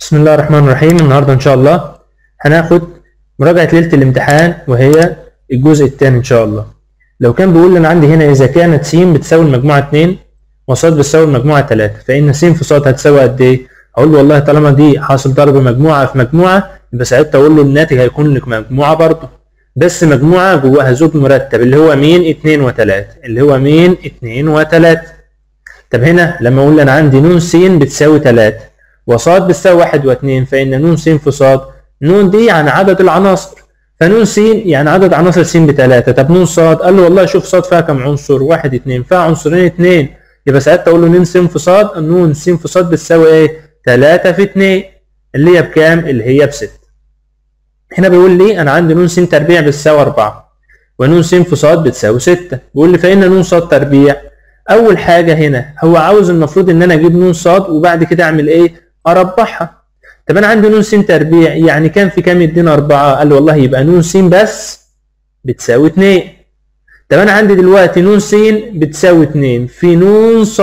بسم الله الرحمن الرحيم النهارده ان شاء الله هناخد مراجعة ليلة الامتحان وهي الجزء الثاني ان شاء الله لو كان بيقول لي انا عندي هنا اذا كانت س بتساوي المجموعة 2 وص بتساوي المجموعة 3 فان س في ص هتساوي قد ايه؟ هقول له والله طالما دي حاصل ضرب مجموعة في مجموعة يبقى ساعتها اقول له الناتج هيكون لك مجموعة برضه بس مجموعة جواها زوج مرتب اللي هو مين؟ 2 و3 اللي هو مين؟ 2 و3 طب هنا لما اقول انا عندي ن س بتساوي 3 وصاد بتساوي 1 و2 فان ن س في صاد ن دي يعني عدد العناصر فنون س يعني عدد عناصر س بثلاثة طب نون صاد قال له والله شوف صاد فيها كم عنصر واحد اتنين فيها عنصرين اتنين يبقى ساعتها اقول له ن س في صاد نون س في صاد بتساوي ايه 3 في 2 اللي هي بكام اللي هي بستة هنا بيقول لي انا عندي ن س تربيع بتساوي 4 ونون س في صاد بتساوي 6 بيقول لي فان ن صاد تربيع اول حاجه هنا هو عاوز المفروض ان انا اجيب ن صاد وبعد كده اعمل ايه اربعها طب انا عندي ن س تربيع يعني كام في كام يدينا 4 قال له والله يبقى ن س بس بتساوي 2 طب انا عندي دلوقتي ن س بتساوي 2 في ن ص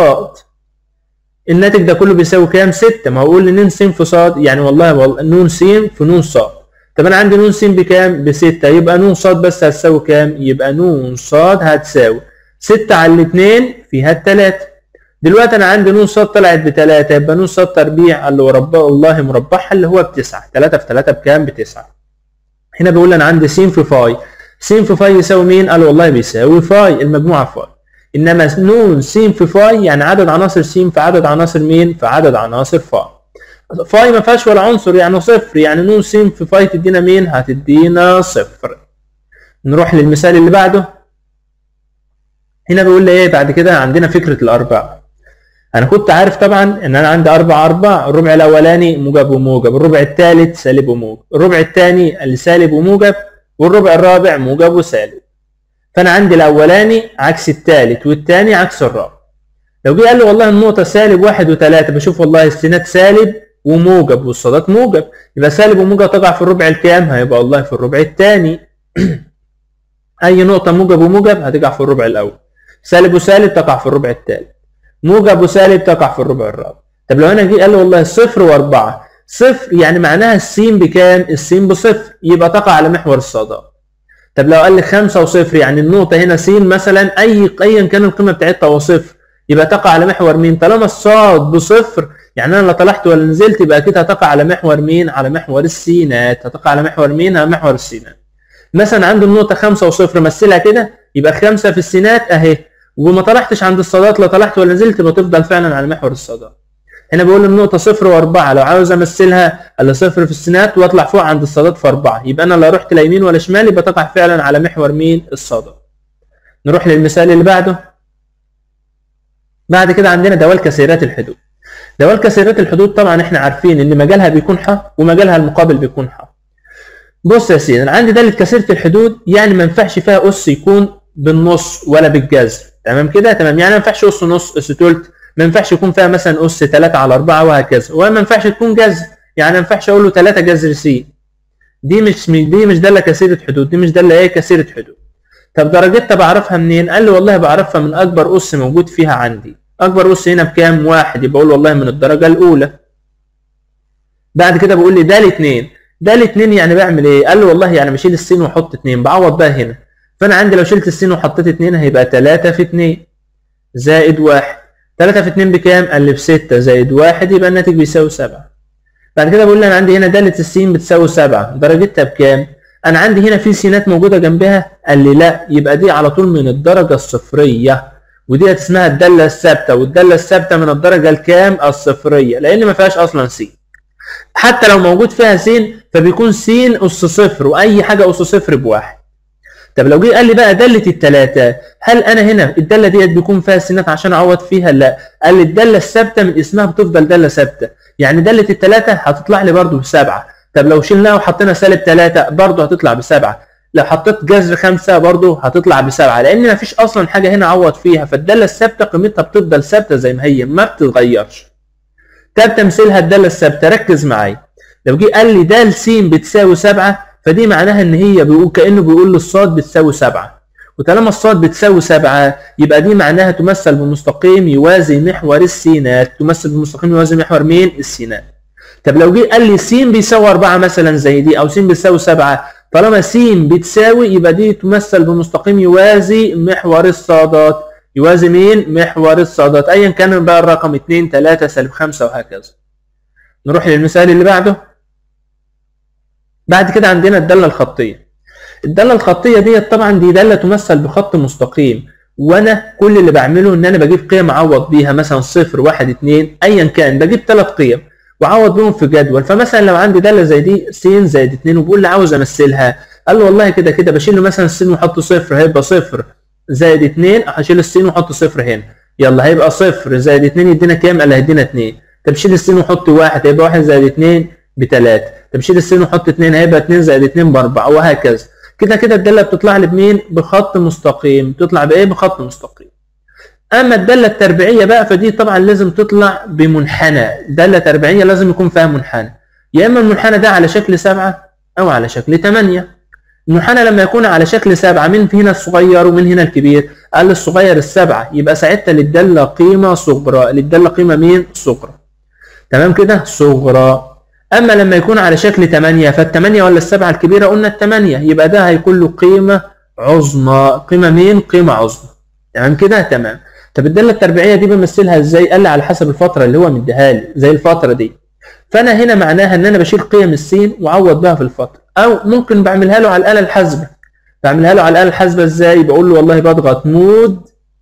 الناتج ده كله بيساوي كام 6 ما هو اقول لي ن س في ص يعني والله والله ن س في ن ص طب انا عندي ن س بكام ب 6 يبقى ن ص بس هتساوي كام يبقى ن ص هتساوي 6 على الاثنين فيها الثلاثة دلوقتي انا عندي ن ص طلعت بثلاثة يبقى ن ص تربيع قال له رب الله مربعها اللي هو بتسعة 3 في 3 بكام بتسعة هنا بيقول انا عندي س في فاي س في فاي يساوي مين قال والله بيساوي فاي المجموعة فاي انما ن س في فاي يعني عدد عناصر س في عدد عناصر مين في عدد عناصر فاي فاي ما فيهاش ولا عنصر يعني صفر يعني ن س في فاي تدينا مين هتدينا صفر نروح للمثال اللي بعده هنا بيقول لي ايه بعد كده عندنا فكرة الارباع انا كنت عارف طبعا ان انا عندي اربع ارباع الربع الاولاني موجب وموجب الربع الثالث سالب وموجب الربع الثاني السالب وموجب والربع الرابع موجب وسالب فانا عندي الاولاني عكس الثالث والثاني عكس الرابع لو جه قال لي والله النقطه سالب واحد وثلاثة بشوف والله السينات سالب وموجب والصادات موجب يبقى سالب وموجب تقع في الربع الكام هيبقى والله في الربع الثاني اي نقطه موجب وموجب هتقع في الربع الاول سالب وسالب تقع في الربع الثالث موجب وسالب تقع في الربع الرابع طب لو انا جه قال لي والله صفر واربعة صفر يعني معناها السين بكام السين بصفر يبقى تقع على محور الصادات طب لو قال لي خمسة وصفر يعني النقطة هنا س مثلا أي أيا كان القيمة بتاعتها هو صفر يبقى تقع على محور مين؟ طالما الصاد بصفر يعني أنا لا طلعت ولا نزلت يبقى أكيد هتقع على محور مين؟ على محور السينات هتقع على محور مين؟ على محور السينات مثلا عنده النقطة خمسة وصفر مثلها كده يبقى خمسة في السينات أهي وما طلعتش عند الصادات لا طلعت ولا نزلت يبقى تفضل فعلا على محور الصادات هنا بيقول النقطة صفر وأربعة لو عاوز أمثلها اللي صفر في السينات وأطلع فوق عند الصادات في أربعة يبقى أنا لا رحت لا يمين ولا شمال يبقى تقع فعلا على محور مين؟ الصادات. نروح للمثال اللي بعده. بعد كده عندنا دوال كثيرات الحدود. دوال كثيرات الحدود طبعا احنا عارفين ان مجالها بيكون ح ومجالها المقابل بيكون ح. بص يا سيدي انا عندي دالة كثيرة الحدود يعني ما ينفعش فيها أس يكون بالنص ولا بالجذر تمام كده تمام يعني ما ينفعش أس نص أس تلت ما ينفعش يكون فيها مثلا أس 3 على 4 وهكذا وما ينفعش تكون جذر يعني ما ينفعش أقول له 3 جذر س دي مش دي مش دالة كثيرة حدود دي مش دالة إيه كثيرة حدود طب درجتها بعرفها منين؟ قال لي والله بعرفها من أكبر أس موجود فيها عندي أكبر أس هنا بكام؟ واحد يبقى أقول والله من الدرجة الأولى بعد كده بقول لي ده الاثنين ده الاثنين يعني بعمل ايه؟ قال لي والله يعني بشيل السين واحط اثنين بعوض بقى هنا فانا عندي لو شلت السين وحطيت اثنين هيبقى 3 في 2 زائد 1 3 في 2 بكام؟ قال لي ب 6 زائد 1 يبقى الناتج بيساوي 7 بعد كده بقول لي انا عندي هنا دالة السين بتساوي 7 درجتها بكام؟ انا عندي هنا في سينات موجودة جنبها قال لي لا يبقى دي على طول من الدرجة الصفرية ودي اسمها الدالة الثابتة والدالة الثابتة من الدرجة الكام؟ الصفرية لأن ما فيهاش أصلا سين حتى لو موجود فيها س فبيكون س أس صفر وأي حاجة أس صفر بواحد. طب لو جه قال لي بقى دالة التلاتة هل أنا هنا الدالة ديت بيكون فيها سينات عشان أعوض فيها؟ لا قال لي الدالة الثابتة من اسمها بتفضل دالة ثابتة يعني دالة التلاتة هتطلع لي برضو بسبعة طب لو شلناها وحطينا سالب تلاتة برضو هتطلع بسبعة لو حطيت جذر خمسة برضو هتطلع بسبعة لأن مفيش أصلا حاجة هنا أعوض فيها فالدالة الثابتة قيمتها بتفضل ثابتة زي ما هي ما بتتغيرش. طب تمثيلها الداله الثابته ركز معايا لو جه قال لي د س بتساوي 7 فدي معناها ان هي بيقول كانه بيقول لي الصاد بتساوي 7 وطالما الصاد بتساوي 7 يبقى دي معناها تمثل بمستقيم يوازي محور السينات تمثل بمستقيم يوازي محور مين السينات طب لو جه قال لي س بيساوي 4 مثلا زي دي او س بيساوي 7 طالما س بتساوي يبقى دي تمثل بمستقيم يوازي محور الصادات يوازي مين محور الصادات ايا كان بقى الرقم 2 3 سالب 5 وهكذا نروح للمثال اللي بعده بعد كده عندنا الداله الخطيه الداله الخطيه ديت طبعا دي داله تمثل بخط مستقيم وانا كل اللي بعمله ان انا بجيب قيم اعوض بيها مثلا صفر واحد اتنين ايا كان بجيب ثلاث قيم واعوض بيهم في جدول فمثلا لو عندي داله زي دي س زائد اتنين وبقول لي عاوز امثلها قال له والله كده كده بشيل له مثلا السين واحط صفر هيبقى صفر زائد اتنين هشيل السين واحط صفر هنا يلا هيبقى صفر زائد اتنين يدينا كام؟ قال هيدينا اتنين طب شيل السين وحط واحد هيبقى واحد زائد اتنين بتلاته طب شيل السين وحط اتنين هيبقى اتنين زائد اتنين باربعه وهكذا كده كده الداله بتطلع لي بمين؟ بخط مستقيم بتطلع بايه؟ بخط مستقيم اما الداله التربيعيه بقى فدي طبعا لازم تطلع بمنحنى داله تربيعيه لازم يكون فيها منحنى يا اما المنحنى ده على شكل سبعة او على شكل ثمانية المنحنى لما يكون على شكل سبعة من هنا الصغير ومن هنا الكبير قال الصغير السبعة يبقى ساعتها للدالة قيمة صغرى للدالة قيمة مين صغرى تمام كده صغرى اما لما يكون على شكل 8 فال8 ولا السبعة الكبيرة قلنا الثمانية يبقى ده هيكون له قيمة عظمى قيمة مين قيمة عظمى تمام كده تمام طب الداله التربيعيه دي بمثلها ازاي قال لي على حسب الفتره اللي هو مديها لي زي الفتره دي فانا هنا معناها ان انا بشيل قيم السين واعوض بها في الفتره او ممكن بعملها له على الاله الحاسبه بعملها له على الاله الحاسبه ازاي بقول له والله بضغط مود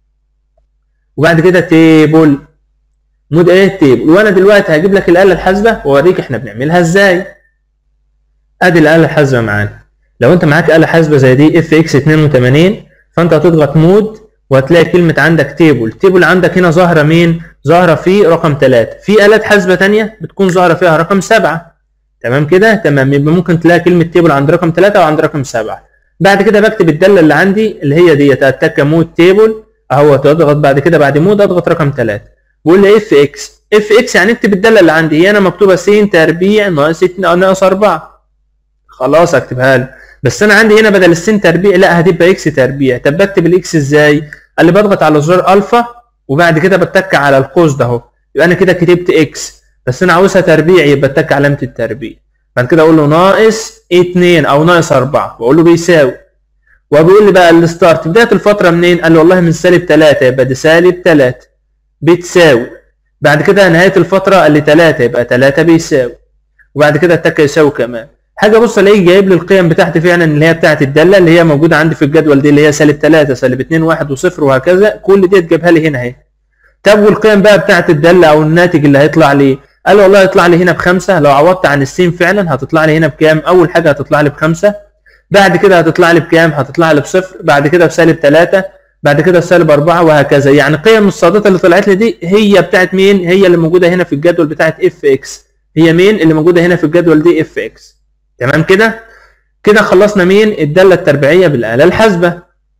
وبعد كده تيبل مود ايه تيبل وانا دلوقتي هجيب لك الاله الحاسبه واوريك احنا بنعملها ازاي ادي الاله الحاسبه معانا لو انت معاك اله حاسبه زي دي اف اكس 82 فانت هتضغط مود وهتلاقي كلمة عندك تيبل تيبل عندك هنا ظاهرة مين ظاهرة في رقم 3 في آلات حاسبة تانية بتكون ظاهرة فيها رقم 7 تمام كده تمام يبقى ممكن تلاقي كلمة تيبل عند رقم 3 وعند رقم 7 بعد كده بكتب الدالة اللي عندي اللي هي ديت اتك مود تيبل اهو تضغط بعد كده بعد مود اضغط رقم 3 بقول لي اف اكس اف اكس يعني اكتب الدالة اللي عندي هي انا مكتوبة س تربيع ناقص ناقص 4 خلاص اكتبها له بس انا عندي هنا بدل السين تربيع لا هتبقى اكس تربيع طب بكتب الاكس ازاي قال لي بضغط على زرار الفا وبعد كده بتك على القوس ده اهو يبقى انا كده كتبت اكس بس انا عاوزها تربيع يبقى بتك علامه التربيع بعد كده اقول له ناقص 2 او ناقص 4 واقول له بيساوي وبيقول لي بقى الستارت بدايه الفتره منين قال لي والله من سالب 3 يبقى دي سالب 3 بتساوي بعد كده نهايه الفتره قال لي 3 يبقى 3 بيساوي وبعد كده التك يساوي كمان حاجه بص الاقيه جايب لي القيم بتاعتي فعلا اللي هي بتاعت الداله اللي هي موجوده عندي في الجدول دي اللي هي سالب 3 سالب 2 1 و0 وهكذا كل دي جابها لي هنا اهي طب والقيم بقى بتاعت الداله او الناتج اللي هيطلع لي قال والله هيطلع لي هنا بخمسه لو عوضت عن السين فعلا هتطلع لي هنا بكام اول حاجه هتطلع لي بخمسه بعد كده هتطلع لي بكام هتطلع لي بصفر بعد كده بسالب 3 بعد كده بسالب 4 وهكذا يعني قيم الصادات اللي طلعت لي دي هي بتاعت مين هي اللي موجوده هنا في الجدول بتاعت اف اكس هي مين اللي موجوده هنا في الجدول دي اف اكس تمام كده كده خلصنا مين الداله التربيعيه بالاله الحاسبه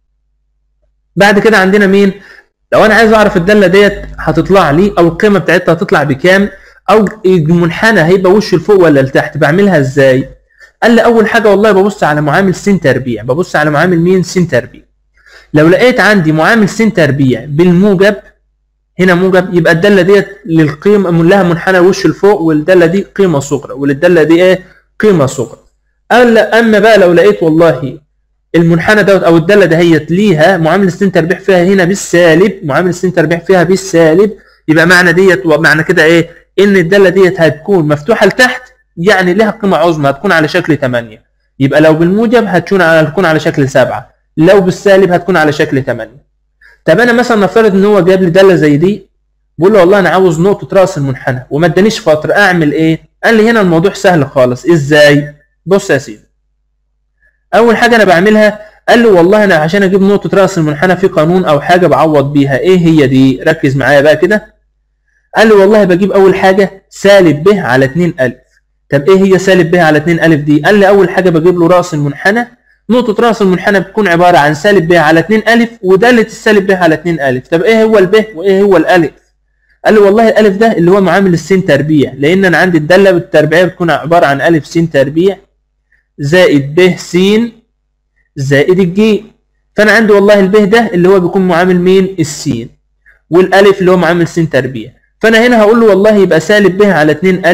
بعد كده عندنا مين لو انا عايز اعرف الداله ديت هتطلع لي او القيمه بتاعتها هتطلع بكام او المنحنى هيبقى وشه لفوق ولا لتحت بعملها ازاي قال لي اول حاجه والله ببص على معامل س تربيع ببص على معامل مين س تربيع لو لقيت عندي معامل س تربيع بالموجب هنا موجب يبقى الداله ديت للقيمه لها منحنى وش لفوق والداله دي قيمه صغرى وللداله دي ايه قيمه صغرى قال اما بقى لو لقيت والله المنحنى دوت او الداله دهيت ليها معامل س تربيع فيها هنا بالسالب معامل س تربيع فيها بالسالب يبقى معنى ديت ومعنى كده ايه ان الداله ديت هتكون مفتوحه لتحت يعني لها قيمه عظمى هتكون على شكل 8 يبقى لو بالموجب هتكون على هتكون على شكل 7 لو بالسالب هتكون على شكل 8 طب انا مثلا نفترض ان هو جاب لي داله زي دي بقول له والله انا عاوز نقطه راس المنحنى وما ادانيش فتره اعمل ايه قال لي هنا الموضوع سهل خالص ازاي بص يا سيدي اول حاجه انا بعملها قال له والله انا عشان اجيب نقطه راس المنحنى في قانون او حاجه بعوض بيها ايه هي دي ركز معايا بقى كده قال له والله بجيب اول حاجه سالب ب على 2 الف طب ايه هي سالب ب على 2 الف دي قال لي اول حاجه بجيب له راس المنحنى نقطه راس المنحنى بتكون عباره عن سالب ب على 2 الف وداله السالب ب على 2 الف طب ايه هو الب وايه هو الالف قال لي والله الالف ده اللي هو معامل السين تربيع لان انا عندي الداله التربيعيه بتكون عباره عن الف س تربيع زائد ب س زائد الج فانا عندي والله الب ده اللي هو بيكون معامل مين السين والالف اللي هو معامل س تربيع فانا هنا هقول له والله يبقى سالب ب على 2 الف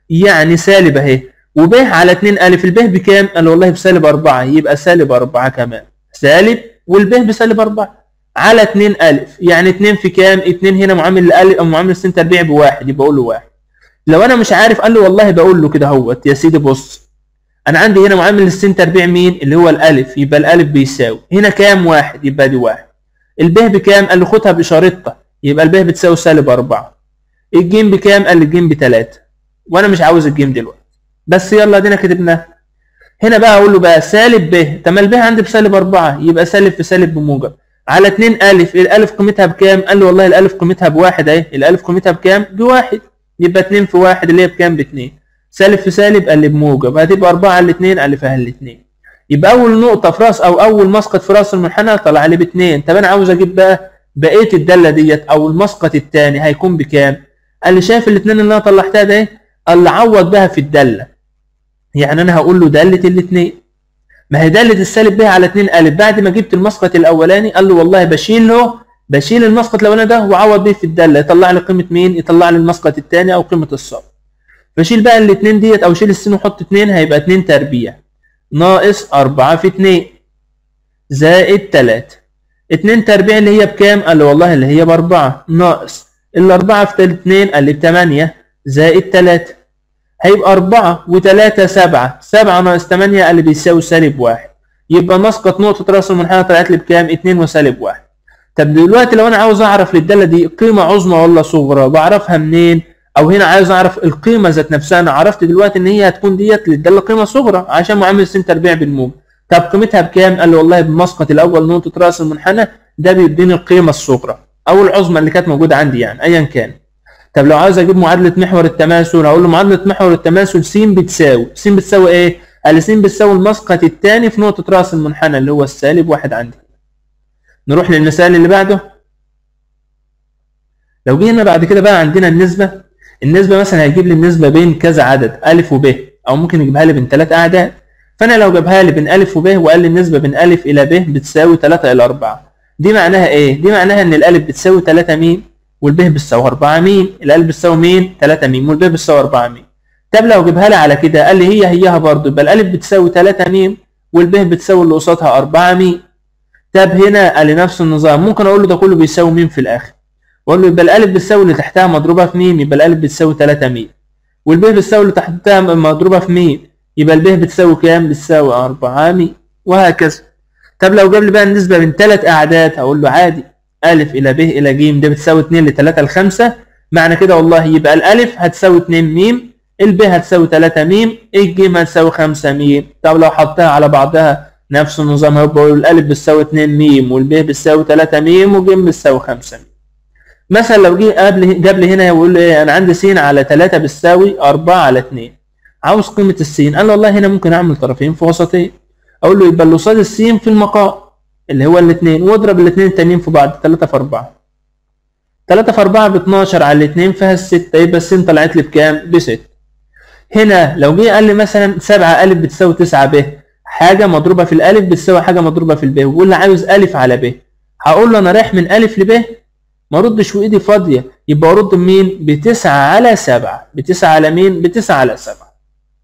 يعني سالب اهي وب على 2 الف الب بكام قال والله بسالب 4 يبقى سالب 4 كمان سالب والب بسالب 4 على 2 الف يعني 2 في كام 2 هنا معامل الالف او معامل س تربيع بواحد يبقى اقول له واحد لو انا مش عارف قال له والله بقول له كده اهوت يا سيدي بص انا عندي هنا معامل السين تربيع مين اللي هو الالف يبقى الالف بيساوي هنا كام واحد يبقى دي واحد الب بكام قال له خدها باشارتها يبقى الب بتساوي سالب 4 الجيم بكام قال لي الجيم بتلاتة وانا مش عاوز الجيم دلوقتي بس يلا ادينا كتبناه هنا بقى اقول له بقى سالب ب طب ما الب عندي بسالب 4 يبقى سالب في سالب بموجب على 2 الف الالف قيمتها بكام قال لي والله الالف قيمتها بواحد اهي الالف قيمتها بكام بواحد يبقى 2 في 1 اللي هي بكام ب 2 سالب في سالب قال لي بموجب هتبقى 4 على 2 قال لي فيها الاثنين يبقى اول نقطه في راس او اول مسقط في راس المنحنى طلع لي ب 2 طب انا عاوز اجيب بقى بقيه الداله ديت او المسقط الثاني هيكون بكام قال لي شايف الاثنين اللي انا طلعتها ده قال لي عوض بها في الداله يعني انا هقول له داله الاثنين ما هي داله السالب بها على 2 الف بعد ما جبت المسقط الاولاني قال له والله بشيل له بشيل المسقط الاولاني ده واعوض بيه في الداله يطلع لي قيمه مين يطلع لي المسقط الثاني او قيمه الصف فشيل بقى الاثنين ديت او شيل السين وحط 2 هيبقى 2 تربيع ناقص 4 في 2 زائد 3 2 تربيع اللي هي بكام قال له والله اللي هي باربعة ناقص الأربعة في 2 قال لي بتمانية زائد 3 هيبقى 4 و3 7 7 ناقص 8 قال لي بيساوي سالب 1 يبقى مسقط نقطة رأس المنحنى طلعت لي بكام 2 وسالب 1 طب دلوقتي لو انا عاوز اعرف للدالة دي قيمة عظمى ولا صغرى بعرفها منين او هنا عايز اعرف القيمة ذات نفسها انا عرفت دلوقتي ان هي هتكون ديت للدالة قيمة صغرى عشان معامل س تربيع بالموجب طب قيمتها بكام قال لي والله بمسقط الاول نقطة رأس المنحنى ده بيديني القيمة الصغرى او العظمى اللي كانت موجودة عندي يعني ايا كان طب لو عاوز اجيب معادلة محور التماثل هقول له معادلة محور التماثل س بتساوي س بتساوي ايه قال لي س بتساوي المسقط الثاني في نقطة رأس المنحنى اللي هو السالب واحد عندي نروح للمثال اللي بعده لو جينا بعد كده بقى عندنا النسبة النسبة مثلا هيجيب لي النسبة بين كذا عدد ألف وب أو ممكن يجيبها لي بين ثلاث أعداد فأنا لو جابها لي بين ألف وب وقال لي النسبة بين ألف إلى ب بتساوي 3 إلى 4 دي معناها إيه؟ دي معناها إن الألف بتساوي 3 ميم والب بتساوي 4 ميم الألف بتساوي مين؟ 3 ميم والب بتساوي 4 ميم طب لو جبها لي على كده قال لي هي هيها برضه يبقى الألف بتساوي 3 ميم والب بتساوي اللي قصادها 4 ميم طب هنا قال لي نفس النظام ممكن أقول له ده كله بيساوي ميم في الآخر واقول له يبقى الالف بتساوي اللي تحتها مضروبه في ميم يبقى الالف بتساوي 3 ميم والب بتساوي اللي تحتها مضروبه في ميم يبقى الب بتساوي كام بتساوي 4 ميم وهكذا طب لو جاب لي بقى النسبه بين ثلاث اعداد هقول له عادي الف الى ب الى ج ده بتساوي 2 ل 3 ل 5 معنى كده والله يبقى الالف هتساوي 2 ميم الب هتساوي 3 ميم الج هتساوي 5 ميم طب لو حطها على بعضها نفس النظام هيبقى الالف بتساوي 2 ميم والب بتساوي 3 ميم والج بتساوي 5 ميم مثلا لو جه قبل جاب لي هنا يقول لي انا عندي س على 3 بتساوي 4 على 2 عاوز قيمه السين قال له والله هنا ممكن اعمل طرفين في وسطين اقول له يبقى اللي قصاد السين في المقام اللي هو الاثنين واضرب الاثنين التانيين في بعض 3 في 4 3 في 4 ب 12 على الاثنين فيها الستة يبقى السين طلعت لي بكام؟ ب 6 هنا لو جه قال لي مثلا 7 ألف بتساوي 9 ب حاجة مضروبة في الألف بتساوي حاجة مضروبة في الب ويقول لي عاوز ألف على ب هقول له أنا رايح من ألف لب ما اردش وايدي فاضيه يبقى ارد مين بتسعة على سبعة بتسعة على مين بتسعة على سبعة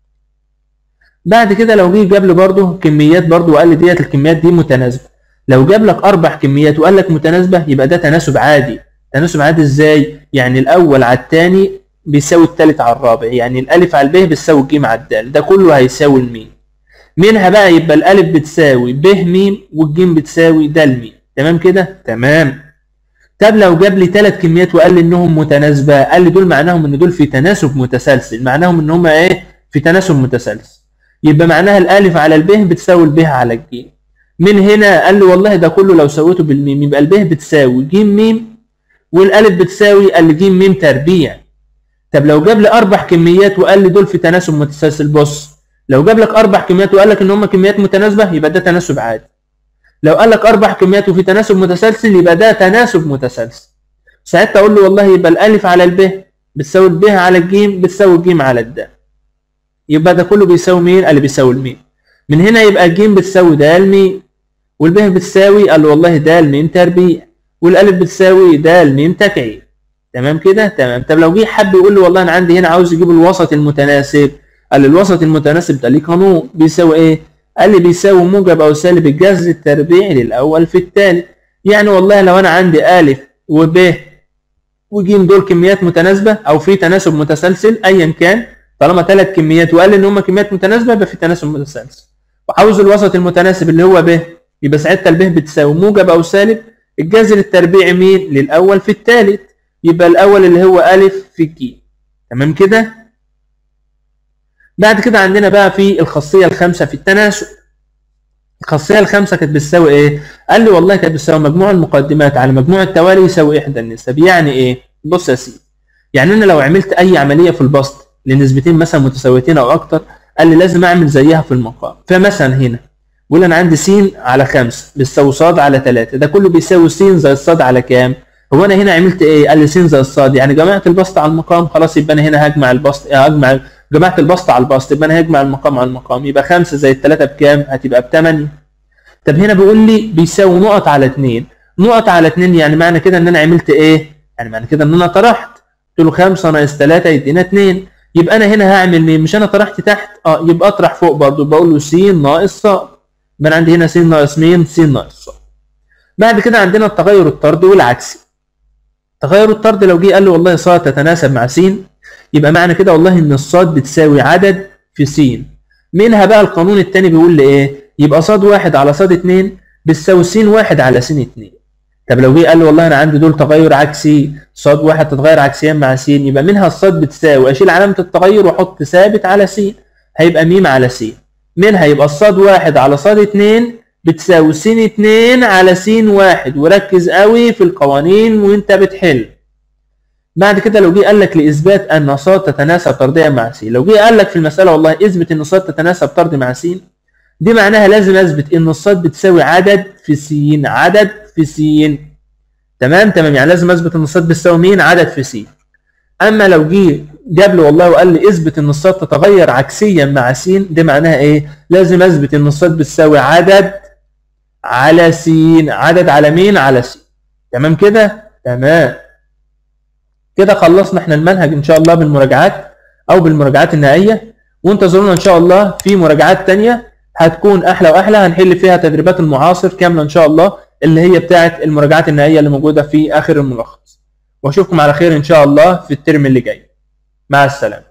بعد كده لو جه جاب لي برضه كميات برضه وقال لي ديت الكميات دي متناسبه لو جاب لك اربع كميات وقال لك متناسبه يبقى ده تناسب عادي تناسب عادي ازاي يعني الاول على الثاني بيساوي الثالث على الرابع يعني الالف على الب بتساوي الجيم على الدال ده كله هيساوي الميم منها بقى يبقى الالف بتساوي ب ميم والجيم بتساوي د ميم تمام كده تمام طب لو جاب لي ثلاث كميات وقال لي انهم متناسبه قال لي دول معناهم ان دول في تناسب متسلسل معناهم ان هم ايه في تناسب متسلسل يبقى معناها الالف على الب بتساوي الب على الج من هنا قال لي والله ده كله لو سويته بالميم يبقى الب بتساوي ج ميم والالف بتساوي الج ميم تربيع طب لو جاب لي اربع كميات وقال لي دول في تناسب متسلسل بص لو جاب لك اربع كميات وقال لك ان هم كميات متناسبه يبقى ده تناسب عادي لو قال لك اربع كميات وفي تناسب متسلسل يبقى ده تناسب متسلسل ساعتها اقول له والله يبقى الالف على الب بتساوي الب على الجيم بتساوي الجيم على الد يبقى ده كله بيساوي مين اللي بيساوي الميم من هنا يبقى الجيم بتساوي د ميم والب بتساوي قال له والله د ميم تربيع والالف بتساوي د ميم تكعيب تمام كده تمام طب لو جه حب يقول لي والله انا عندي هنا عاوز اجيب الوسط المتناسب قال لي الوسط المتناسب ده ليه قانون بيساوي ايه قال لي بيساوي موجب او سالب الجذر التربيعي للاول في الثالث يعني والله لو انا عندي ا وب وج دول كميات متناسبه او في تناسب متسلسل ايا كان طالما ثلاث كميات وقال ان هم كميات متناسبه يبقى في تناسب متسلسل وعاوز الوسط المتناسب اللي هو ب يبقى ساعتها الب بتساوي موجب او سالب الجذر التربيعي مين للاول في الثالث يبقى الاول اللي هو ا في ج تمام كده بعد كده عندنا بقى في الخاصيه الخامسه في التناسب الخاصيه الخامسه كانت بتساوي ايه قال لي والله كانت بتساوي مجموع المقدمات على مجموع التوالي يساوي احدى النسب يعني ايه بص يا سيدي يعني انا لو عملت اي عمليه في البسط لنسبتين مثلا متساويتين او اكتر قال لي لازم اعمل زيها في المقام فمثلا هنا بقول انا عندي س على 5 بتساوي ص على 3 ده كله بيساوي س زي الص على كام هو انا هنا عملت ايه قال لي س زي الص يعني جمعت البسط على المقام خلاص يبقى انا هنا هجمع البسط هجمع جمعت البسط على البسط يبقى انا هجمع المقام على المقام يبقى 5 زي 3 بكام هتبقى ب 8 طب هنا بيقول لي بيساوي نقط على 2 نقط على 2 يعني معنى كده ان انا عملت ايه يعني معنى كده ان انا طرحت قلت له 5 ناقص 3 يدينا 2 يبقى انا هنا هعمل ايه مش انا طرحت تحت اه يبقى اطرح فوق برضو بقول له س ناقص ص يبقى انا عندي هنا س ناقص مين س ناقص ص بعد كده عندنا التغير الطردي والعكسي تغير الطرد لو جه قال لي والله ص تتناسب مع س يبقى معنى كده والله ان الصاد بتساوي عدد في س منها بقى القانون الثاني بيقول لي ايه يبقى صاد واحد على صاد اتنين بتساوي س واحد على س اتنين طب لو جه قال لي والله انا عندي دول تغير عكسي صاد واحد تتغير عكسيا مع س يبقى منها الصاد بتساوي اشيل علامه التغير واحط ثابت على س هيبقى م على س منها يبقى الصاد واحد على صاد اتنين بتساوي س اتنين على س واحد وركز قوي في القوانين وانت بتحل بعد كده لو جه قال لك لاثبات ان ص تتناسب طرديا مع س لو جه قال لك في المساله والله اثبت ان ص تتناسب طردي مع س دي معناها لازم اثبت ان الصاد بتساوي عدد في س عدد في س تمام تمام يعني لازم اثبت ان الصاد بتساوي مين عدد في س اما لو جه جاب لي والله وقال لي اثبت ان الصاد تتغير عكسيا مع س دي معناها ايه لازم اثبت ان الصاد بتساوي عدد على س عدد على مين على س تمام كده تمام كده خلصنا احنا المنهج ان شاء الله بالمراجعات او بالمراجعات النهائيه وانتظرونا ان شاء الله في مراجعات تانية هتكون احلى واحلى هنحل فيها تدريبات المعاصر كامله ان شاء الله اللي هي بتاعه المراجعات النهائيه اللي موجوده في اخر الملخص واشوفكم على خير ان شاء الله في الترم اللي جاي مع السلامه